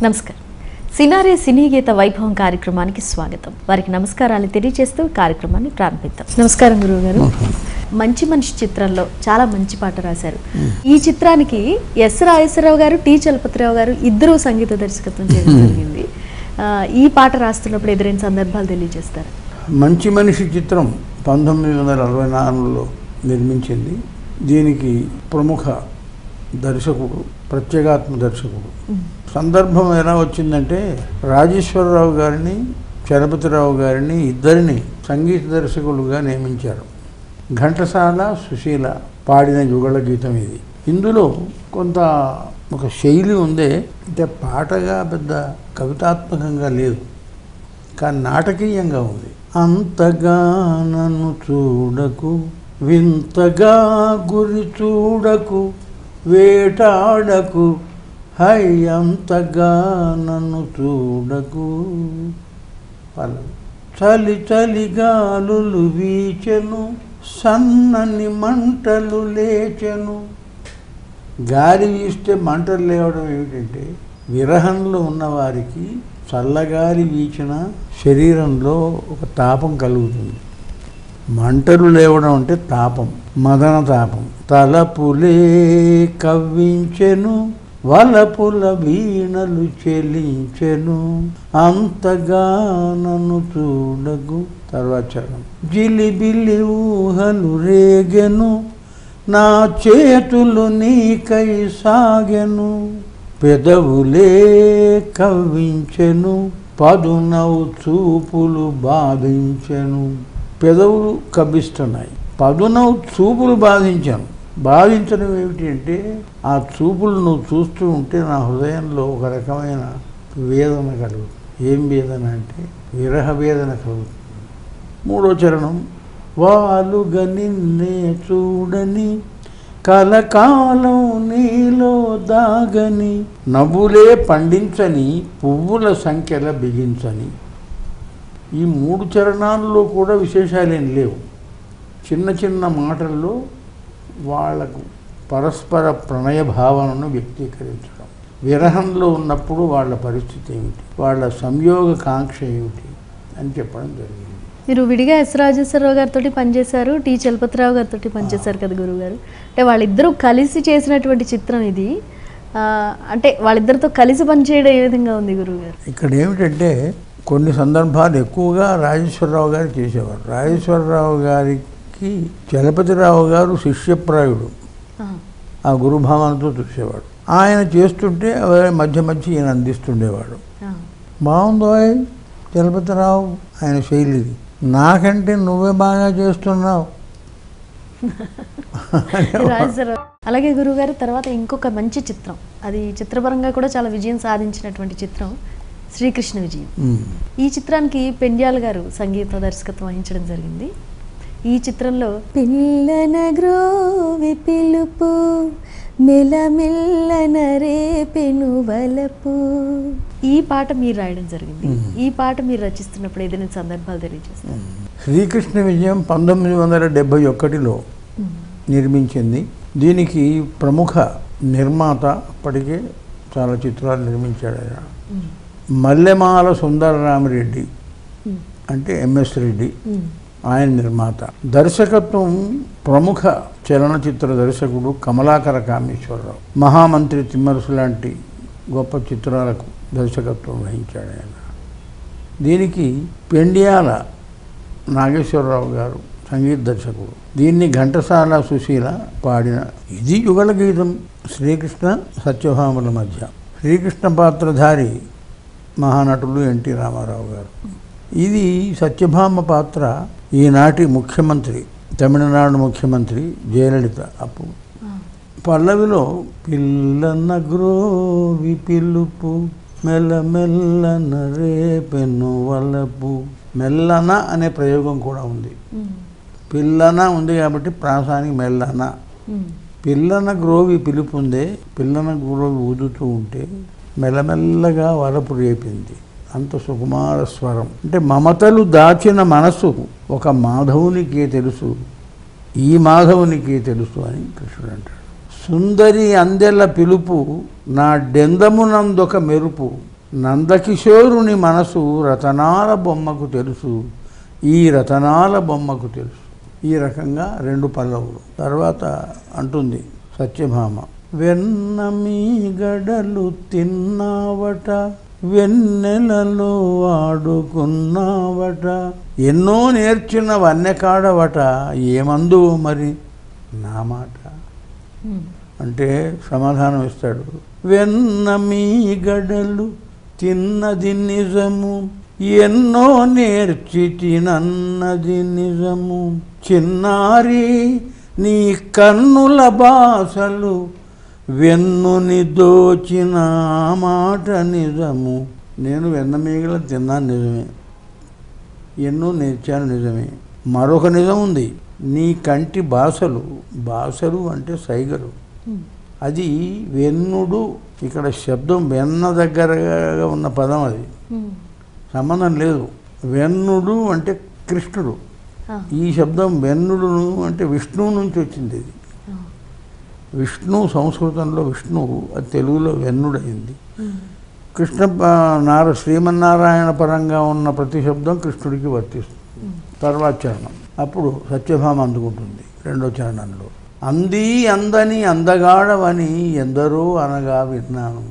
నమస్కారం సినారే సినీ గీత వైభవం కార్యక్రమానికి స్వాగతం వారికి నమస్కారాలు తెలియజేస్తూ కార్యక్రమాన్ని ప్రారంభిద్దాం నమస్కారం గురువు గారు మంచి మనిషి చిత్రంలో చాలా మంచి పాట రాశారు ఈ చిత్రానికి ఎస్ రాజేశ్వరరావు గారు టి చలపతిరావు గారు ఇద్దరు సంగీత దర్శకత్వం చేయడం జరిగింది ఆ, ఈ పాట రాస్తున్నప్పుడు ఎదురైన సందర్భాలు తెలియజేస్తారు మంచి మనిషి చిత్రం పంతొమ్మిది వందల అరవై నాలుగులో నిర్మించింది దీనికి ప్రముఖ దర్శకుడు ప్రత్యేగాత్మ దర్శకుడు సందర్భం ఎలా వచ్చిందంటే రాజేశ్వరరావు గారిని చలపతిరావు గారిని ఇద్దరిని సంగీత దర్శకులుగా నియమించారు ఘంటసాల సుశీల పాడిన యుగళ గీతం ఇది ఇందులో కొంత ఒక శైలి ఉందే అంటే పాటగా పెద్ద కవితాత్మకంగా లేదు కానీ నాటకీయంగా ఉంది అంతగా నన్ను చూడకు వింతగా గురి చూడకు వేటాడకు హై అంతగా నన్ను చూడకు పల్లవి చలి చలి గాలులు వీచెను సన్నని మంటలు లేచెను గాలి వీస్తే మంటలు లేవడం ఏమిటంటే విరహంలో ఉన్నవారికి చల్లగాలి వీచిన శరీరంలో ఒక తాపం కలుగుతుంది మంటలు లేవడం అంటే తాపం మదన తాపం తలపులే కవ్వించెను వలపుల వీణలు చెలించెను అంతగా నన్ను చూడగు తర్వాత చరణం జిలిబిలి ఊహలు రేగెను నా చేతులు నీకై సాగెను పెదవులే కవ్వించెను పదునవు చూపులు బాధించెను పెదవులు కవ్విస్తున్నాయి పదునవు చూపులు బాధించాను బాధించడం ఏమిటి అంటే ఆ చూపులు నువ్వు చూస్తూ ఉంటే నా హృదయంలో ఒక రకమైన వేదన కలుగుతుంది ఏం వేదన అంటే విరహ వేదన కలుగుతుంది మూడో చరణం వాలుగా నిన్నే చూడని కలకాలం నీలో దాగని నవ్వులే పండించని పువ్వుల సంఖ్యల బిగించని ఈ మూడు చరణాల్లో కూడా విశేషాలేం లేవు చిన్న చిన్న మాటల్లో వాళ్లకు పరస్పర ప్రణయ భావనను వ్యక్తీకరించడం విరహంలో ఉన్నప్పుడు వాళ్ళ పరిస్థితి ఏమిటి వాళ్ళ సంయోగ కాంక్ష ఏమిటి అని చెప్పడం జరిగింది మీరు విడిగా ఎస్ రాజేశ్వరరావు గారితో పనిచేశారు టి చలపతిరావు గారితో పనిచేశారు కదా గురువు గారు అంటే వాళ్ళిద్దరూ కలిసి చేసినటువంటి చిత్రం ఇది ఆ, అంటే వాళ్ళిద్దరితో కలిసి పనిచేయడం ఏ విధంగా ఉంది గురువు గారు ఇక్కడ ఏమిటంటే కొన్ని సందర్భాలు ఎక్కువగా రాజేశ్వరరావు గారు చేసేవారు రాజేశ్వరరావు గారికి చలపతిరావు గారు శిష్యప్రాయుడు ఆ, ఆ గురుభావనతో చూసేవాడు ఆయన చేస్తుంటే అవే మధ్య మధ్య ఈయన అందిస్తుండేవాడు ఆ. బాగుందో చలపతిరావు ఆయన శైలిది నాకంటే నువ్వే బాగా చేస్తున్నావు రాజేశ్వరరావు అలాగే గురువు గారు తర్వాత ఇంకొక మంచి చిత్రం అది చిత్రపరంగా కూడా చాలా విజయం సాధించినటువంటి చిత్రం శ్రీకృష్ణ విజయం ఉమ్. ఈ చిత్రానికి పెండ్యాల్ గారు సంగీత దర్శకత్వం వహించడం జరిగింది ఈ చిత్రంలో పిల్లన గ్రోవి పిలుపు మెలమెల్లన రేపెను వలపు ఈ పాట మీరు రాయడం జరిగింది ఈ పాట మీరు రచిస్తున్నప్పుడు ఏదైనా సందర్భాలు తెలియజేస్తారు శ్రీకృష్ణ విజయం పంతొమ్మిది వందల డెబ్భై ఒకటిలో నిర్మించింది దీనికి ప్రముఖ నిర్మాత అప్పటికే చాలా చిత్రాలు నిర్మించాడు ఆయన మల్లెమాల సుందరరామిరెడ్డి అంటే ఎంఎస్ రెడ్డి ఆయన నిర్మాత దర్శకత్వం ప్రముఖ చలనచిత్ర దర్శకుడు కమలాకర కామేశ్వరరావు మహామంత్రి తిమ్మరసు లాంటి గొప్ప చిత్రాలకు దర్శకత్వం వహించాడు ఆయన దీనికి పెండియాల నాగేశ్వరరావు గారు సంగీత దర్శకుడు దీన్ని ఘంటసాల సుశీల పాడిన ఇది యుగల గీతం శ్రీకృష్ణ సత్యభామల మధ్య శ్రీకృష్ణ పాత్రధారి మహానటులు ఎన్టీ రామారావు గారు ఇది సత్యభామ పాత్ర ఈనాటి ముఖ్యమంత్రి తమిళనాడు ముఖ్యమంత్రి జయలలిత అప్పుడు పల్లవిలో పిల్లన్న గ్రోవి పిలుపు మెల్లమెల్లన రేపెను వలపు మెల్లన అనే ప్రయోగం కూడా ఉంది పిల్లన ఉంది కాబట్టి ప్రాసానికి మెల్లన పిల్లన గ్రోవి పిలుపు ఉందే పిల్లన గ్రోవి ఊదుతూ ఉంటే మెల్లమెల్లగా వలపు రేపింది అంత సుకుమార స్వరం అంటే మమతలు దాచిన మనసు ఒక మాధవునికి తెలుసు ఈ మాధవునికి తెలుసు అని కృష్ణుడు అంటాడు సుందరి అందెల పిలుపు నా డెందమునందొక మెరుపు నందకిషోరుని మనసు రతనాల బొమ్మకు తెలుసు ఈ రతనాల బొమ్మకు తెలుసు ఈ రకంగా రెండు పల్లవులు తర్వాత అంటుంది సత్యభామ వెన్న మీ గడలు తిన్నావట వెన్నెలలో ఆడుకున్నావట ఎన్నో నేర్చిన వన్నెకాడవట ఏమందు మరి నా మాట ఉమ్. అంటే సమాధానం ఇస్తాడు వెన్న మీ గడలు తిన్నది నిజము ఎన్నో నేర్చి తినన్నది నిజము చిన్నారి నీ కన్నుల బాసలు వెన్నుని దోచిన ఆ మాట నిజము నేను వెన్న మీగల తిన్నాను నిజమే ఎన్నో నేర్చాను నిజమే మరొక నిజం ఉంది నీ కంటి భాషలు భాషలు అంటే సైగలు ఉమ్. అది వెన్నుడు ఇక్కడ శబ్దం వెన్న దగ్గరగా ఉన్న పదం అది ఉమ్. సంబంధం లేదు వెన్నుడు అంటే కృష్ణుడు ఆ. ఈ శబ్దం వెన్నుడును అంటే విష్ణువు నుంచి వచ్చింది ఇది ఆ. విష్ణు సంస్కృతంలో విష్ణువు అది తెలుగులో వెన్నుడైంది ఉమ్. కృష్ణ ప- నార శ్రీమన్నారాయణ పరంగా ఉన్న ప్రతి శబ్దం కృష్ణుడికి వర్తిస్తుంది ఉమ్. తర్వాత చరణం అప్పుడు సత్యభామ అందుకుంటుంది రెండో చరణంలో అంది అందని అందగాడవని ఎందరో అనగా విన్నాను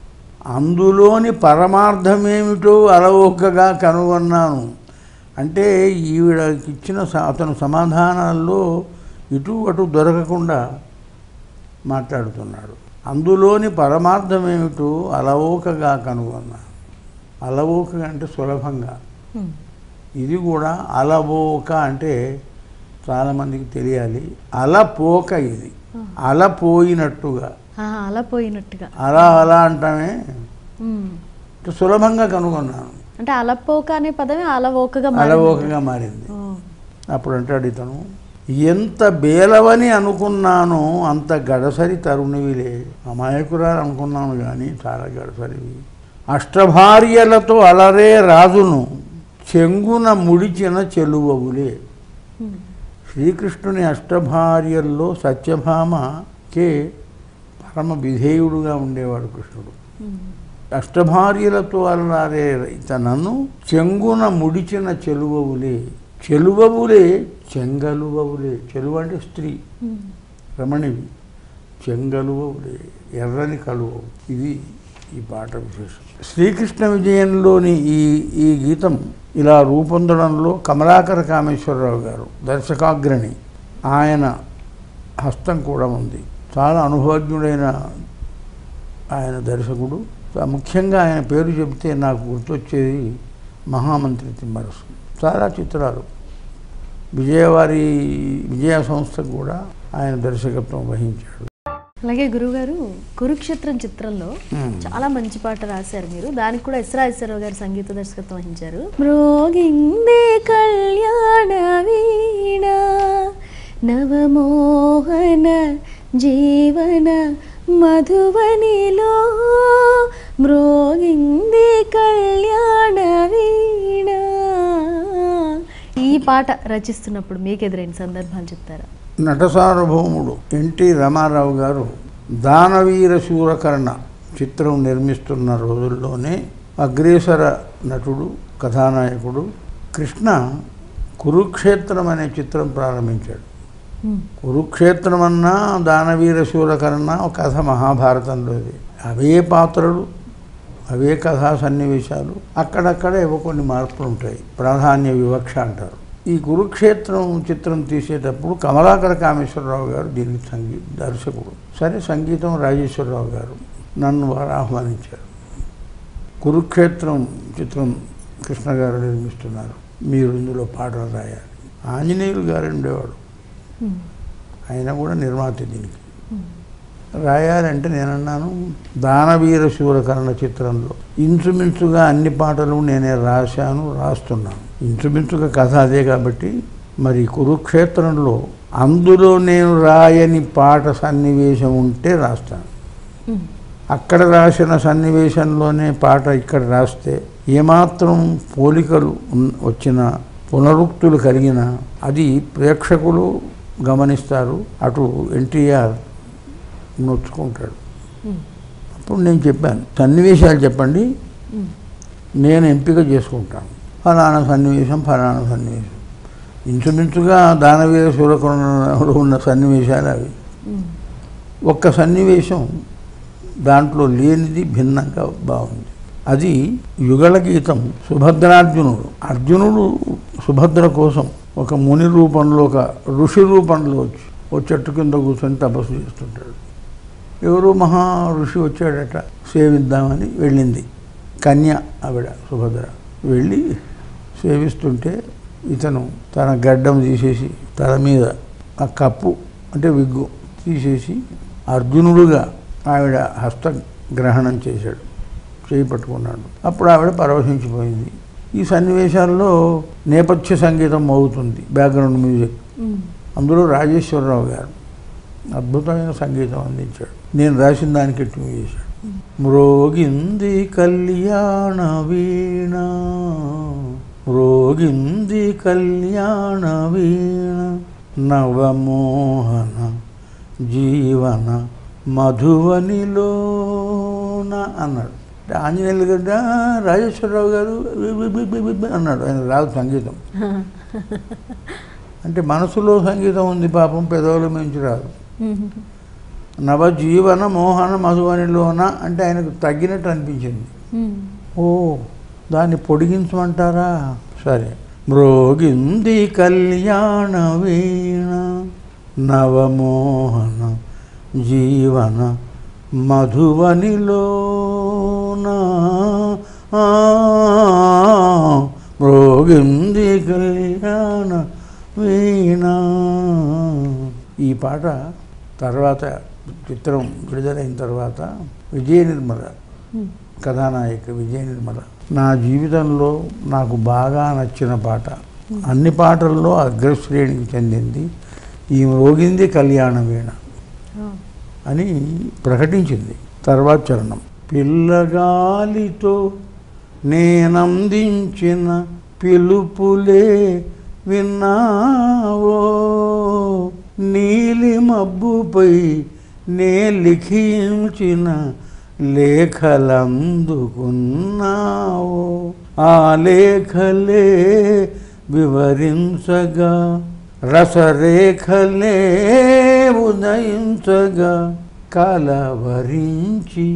అందులోని పరమార్థమేమిటో అలవోకగా కనుగొన్నాను అంటే ఈవిడకి ఇచ్చిన స- అతను సమాధానాల్లో ఇటు అటు దొరకకుండా మాట్లాడుతున్నాడు అందులోని పరమార్థమేమిటో అలవోకగా కనుగొన్నాను అలవోకగా అంటే సులభంగా ఉమ్. ఇది కూడా అలవోక అంటే చాలామందికి తెలియాలి అలపోక ఇది అలపోయినట్టుగా ఆ, అలా పోయినట్టుగా అలా అలా అంటామే ఉమ్. అంటే సులభంగా కనుగొన్నాను అంటే అలపోక అనే పదమే అలవోకగా మారింది. అలవోకగా మారింది ఓ. అప్పుడు అంటాడు ఇతను ఎంత బేలవని అనుకున్నానో అంత గడసరి తరుణివిలే అమాయకురాలు అనుకున్నాను కానీ చాలా గడసరివి అష్టభార్యలతో అలరే రాజును చెంగున ముడిచిన చెలువవులే ఉమ్. శ్రీకృష్ణుని అష్టభార్యల్లో సత్యభామకే పరమ విధేయుడుగా ఉండేవాడు కృష్ణుడు ఉమ్. అష్టభార్యలతో అల్లారే ఇతనను చెంగున ముడిచిన చెలువవులే చెలువవులే చెంగలువవులే చెలువ అంటే స్త్రీ ఉమ్. రమణివి చెంగలువవులే ఎర్రని కలువవు ఇది ఈ పాట విశేషం శ్రీకృష్ణ విజయంలోని ఈ ఈ గీతం ఇలా రూపొందడంలో కమలాకర కామేశ్వరరావు గారు దర్శకాగ్రణి ఆయన హస్తం కూడా ఉంది చాలా అనుభవజ్ఞుడైన ఆయన దర్శకుడు ముఖ్యంగా ఆయన పేరు చెబితే నాకు గుర్తొచ్చేది మహామంత్రి తిమ్మరసు చాలా చిత్రాలు విజయవారి విజయ సంస్థకు కూడా ఆయన దర్శకత్వం వహించాడు అలాగే గురుగారు కురుక్షేత్రం చిత్రంలో మ్మ్. చాలా మంచి పాట రాశారు మీరు దానికి కూడా ఎస్ రాజేశ్వరరావు గారు సంగీత దర్శకత్వం వహించారు మ్రోగిందే కళ్యాణ వీణ నవమోహన జీవన మధువనిలో మ్రోగిందే కళ్యాణ వీణ ఈ పాట రచిస్తున్నప్పుడు మీకు ఎదురైన సందర్భాలు చెప్తారా నట సార్వభౌముడు ఎన్టీ రామారావు గారు దానవీర శూరకర్ణ చిత్రం నిర్మిస్తున్న రోజుల్లోనే అగ్రేసర నటుడు కథానాయకుడు కృష్ణ కురుక్షేత్రం అనే చిత్రం ప్రారంభించాడు మ్మ్. కురుక్షేత్రం అన్నా దానవీర శూరకర్ణ ఒక కథ మహాభారతంలోది అవే పాత్రలు అవే కథా సన్నివేశాలు అక్కడక్కడ ఏవో కొన్ని మార్పులు ఉంటాయి ప్రాధాన్య వివక్ష అంటారు ఈ కురుక్షేత్రం చిత్రం తీసేటప్పుడు కమలాకర కామేశ్వరరావు గారు దీనికి సంగీ దర్శకుడు సరే సంగీతం రాజేశ్వరరావు గారు నన్ను వారు ఆహ్వానించారు కురుక్షేత్రం చిత్రం కృష్ణ గారు నిర్మిస్తున్నారు మీరు ఇందులో పాటలు రాయాలి ఆంజనేయులు గారు ఉండేవాడు మ్మ్. ఆయన కూడా నిర్మాత దీనికి మ్మ్. రాయాలంటే నేనన్నాను దానవీర శూరకర్ణ చిత్రంలో ఇంచుమించుగా అన్ని పాటలు నేనే రాశాను రాస్తున్నాను ఇంచుమించుగా కథ అదే కాబట్టి మరి కురుక్షేత్రంలో అందులో నేను రాయని పాట సన్నివేశం ఉంటే రాస్తాను మ్మ్. అక్కడ రాసిన సన్నివేశంలోనే పాట ఇక్కడ రాస్తే ఏమాత్రం పోలికలు ఉన్- వచ్చిన పునరుక్తులు కలిగిన అది ప్రేక్షకులు గమనిస్తారు అటు ఎన్టీఆర్ నొచ్చుకుంటాడు మ్మ్. అప్పుడు నేను చెప్పాను సన్నివేశాలు చెప్పండి ఉమ్. నేను ఎంపిక చేసుకుంటాను ఫలానా సన్నివేశం ఫలానా సన్నివేశం ఇంచుమించుగా దానవీర సూరకరణలో ఉన్న సన్నివేశాలు అవి ఉమ్. ఒక్క సన్నివేశం దాంట్లో లేనిది భిన్నంగా బాగుంది అది యుగళ గీతం సుభద్రార్జునుడు అర్జునుడు సుభద్ర కోసం ఒక ముని రూపంలో ఒక ఋషి రూపంలో వచ్చి ఓ చెట్టు కింద కూర్చొని తపస్సు చేస్తుంటాడు ఎవరో మహా ఋషి వచ్చాడట సేవిద్దామని వెళ్ళింది కన్య ఆవిడ సుభద్ర వెళ్ళి సేవిస్తుంటే ఇతను తన గడ్డం తీసేసి తల మీద ఆ కప్పు అంటే విగ్గు తీసేసి అర్జునుడుగా ఆవిడ హస్తగ్రహణం చేశాడు చేయి పట్టుకున్నాడు అప్పుడు ఆవిడ పరవశించిపోయింది ఈ సన్నివేశాల్లో నేపథ్య సంగీతం మోగుతుంది బ్యాక్గ్రౌండ్ మ్యూజిక్ ఉమ్. అందులో రాజేశ్వరరావు గారు అద్భుతమైన సంగీతం అందించాడు నేను రాసిన దానికి ట్యూన్ చేశాడు మ్రోగింది కళ్యాణ వీణ మ్రోగింది కళ్యాణ వీణ నవమోహన జీవన మధువనిలోన అన్నాడు అంటే ఆంజనేయులు గడ్డ రాజేశ్వరరావు గారు అన్నాడు ఆయన రాదు సంగీతం అంటే మనసులో సంగీతం ఉంది పాపం పెదవుల మించి రాదు ఉమ్. నవజీవన మోహన మధువనిలోన అంటే ఆయనకు తగ్గినట్టు అనిపించింది ఉమ్. ఓ దాన్ని పొడిగించమంటారా సరే మ్రోగింది కళ్యాణ వీణ నవమోహన జీవన మధువనిలోన ఆ, మ్రోగింది కళ్యాణ వీణ ఈ పాట తర్వాత చిత్రం విడుదలైన తర్వాత విజయ నిర్మల ఉమ్. కథానాయిక విజయ నిర్మల నా జీవితంలో నాకు బాగా నచ్చిన పాట అన్ని పాటల్లో అగ్రశ్రేణికి చెందింది ఈ రోగింది కళ్యాణ వీణ ఆ. అని ప్రకటించింది తర్వాత చరణం పిల్లగాలితో నేనందించిన పిలుపులే విన్నావో నీలి మబ్బుపై నే లిఖించిన లేఖలందుకున్నావో ఆ లేఖలే వివరించగా రసరేఖలే ఉదయించగా కలవరించి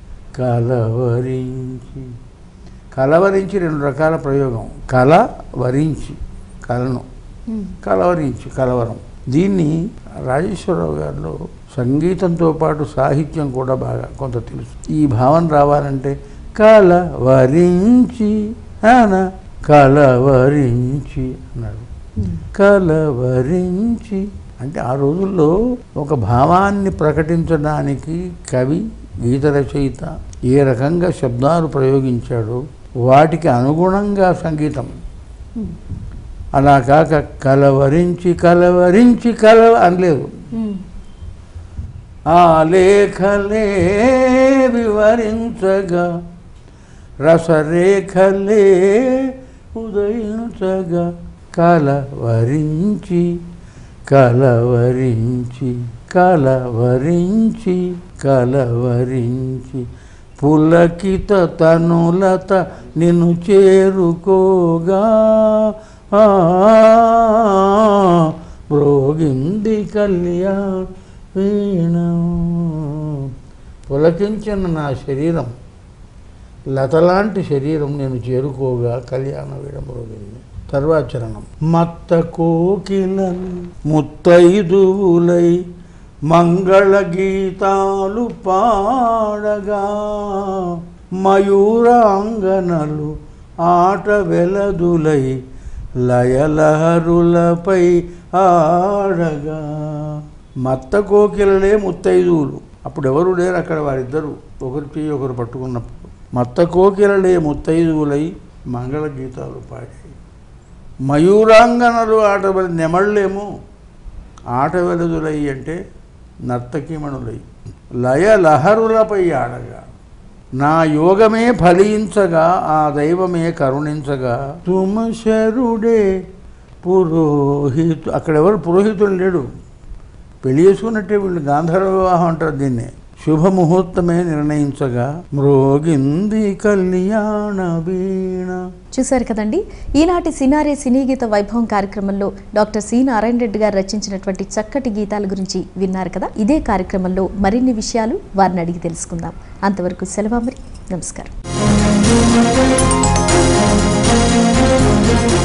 కలవరించి కలవరించి రెండు రకాల ప్రయోగం కల వరించి కలను ఉమ్. కలవరించి కలవరం దీన్ని రాజేశ్వరరావు గారిలో సంగీతంతో పాటు సాహిత్యం కూడా బాగా కొంత తెలుసు ఈ భావన రావాలంటే కలవరించి అన కలవరించి అన్నాడు ఉమ్. కలవరించి అంటే ఆ రోజుల్లో ఒక భావాన్ని ప్రకటించడానికి కవి గీత రచయిత ఏ రకంగా శబ్దాలు ప్రయోగించాడో వాటికి అనుగుణంగా సంగీతం ఉమ్. అలా కాక కలవరించి కలవరించి కలవ అనలేదు ఉమ్. ఆ లేఖలే వివరించగా రసరేఖలే ఉదయించగా కలవరించి కలవరించి కలవరించి కలవరించి పులకిత తనులత నిన్ను చేరుకోగా ఆ, మ్రోగింది కళ్యాణ వీణ పులకించిన నా శరీరం లతలాంటి శరీరం నేను చేరుకోగా కళ్యాణ వీణ మ్రోగింది తర్వాత చరణం మత్త కోకిలలు ముత్తైదువులై మంగళ గీతాలు పాడగా మయూరాంగనలు ఆట వెలదులై లయలహరులపై ఆడగా మత్త కోకిలలే ముత్తైదువులు అప్పుడు ఎవరు లేరు అక్కడ వారిద్దరు ఒకరి చేయి ఒకరు పట్టుకున్నప్పుడు మత్త కోకిలలే ముత్తైదువులై మంగళ గీతాలు పాడాయి మయూరాంగనలు ఆట వెల నెమళ్ళేమో ఆట వెలుదులై అంటే నర్తకిమణులై లయ లహరులపై ఆడగా నా యోగమే ఫలించగా ఆ దైవమే కరుణించగా తుమశరుడే పురోహితు అక్కడ ఎవరు పురోహితుడు లేడు పెళ్లి చేసుకున్నట్టే వీళ్ళు గాంధర్వ వివాహం అంటారు దీన్ని శుభముహూర్తమే నిర్ణయించగా మ్రోగింది కళ్యాణ వీణ చూశారు కదండి ఈనాటి సినారే సినీ గీత వైభవం కార్యక్రమంలో డాక్టర్ సి నారాయణ రెడ్డి గారు రచించినటువంటి చక్కటి గీతాల గురించి విన్నారు కదా ఇదే కార్యక్రమంలో మరిన్ని విషయాలు వారిని అడిగి తెలుసుకుందాం అంతవరకు సెలవు మరి నమస్కారం